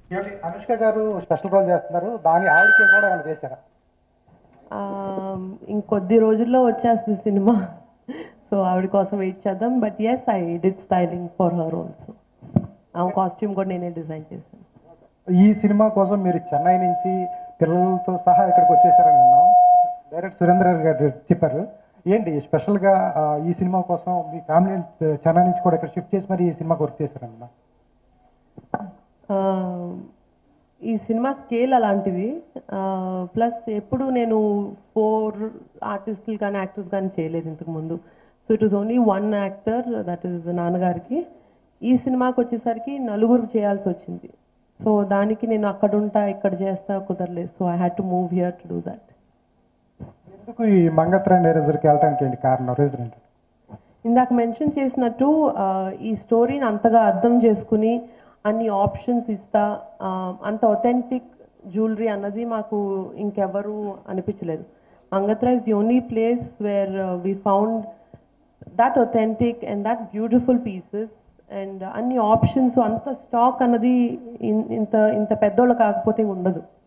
ఏమండి అనుష్క గారు special role చేస్తున్నారు దాని ఆవిడకి కూడా ఏమైనా చేశారా ఆ, ఇంకొద్ది రోజుల్లో వచ్చేస్తుంది సినిమా సో ఆవిడ కోసం వెయిట్ చేద్దాం but yes I did styling for her also ఆమె కాస్ట్యూమ్ కూడా నేనే డిజైన్ చేశాను ఈ సినిమా కోసం మీరు చెన్నై నుంచి పిల్లలతో సహా ఇక్కడికి వచ్చేసారని విన్నాం డైరెక్ట్ సురేంద్ర గారు చెప్పారు ఏంటి స్పెషల్గా ఆ, ఈ సినిమా కోసం మీ ఫ్యామిలీ చెన్నై నుంచి కూడా ఇక్కడ షిఫ్ట్ చేసి మరి ఈ సినిమాకి వర్క్ చేశారన్న ఆ, ఈ సినిమా స్కేల్ అలాంటిది ప్లస్ ఎప్పుడు నేను ఫోర్ ఆర్టిస్టులు కానీ యాక్టర్స్ కానీ చేయలేదు ఇంతకు ముందు so it is only one actor that is నాన్నగారికి ఈ సినిమాకి వచ్చేసరికి నలుగురు చేయాల్సి వచ్చింది సో దానికి నేను అక్కడ ఉంటా ఇక్కడ చేస్తా కుదరలేదు so I had to move here to do that ఎందుకు ఈ మంగత్రాయణ ఎరేజర్కి వెళ్ళడానికి ఏంటి కారణం రీజన్ ఏంటి ఇందాక మెన్షన్ చేసినట్టు ఆ, ఈ స్టోరీని అంతగా అర్థం చేసుకుని అన్ని ఆప్షన్స్ ఇస్తా ఆ, అంత ఒథెంటిక్ జ్యువెలరీ అన్నది మాకు ఇంకెవరు అనిపించలేదు Mangatrai is the only place where we found that authentic and that beautiful pieces and అన్ని ఆప్షన్స్ అంత స్టాక్ అన్నది ఇన్- ఇంత ఇంత పెద్దోళ్ళు కాకపోతే ఉండదు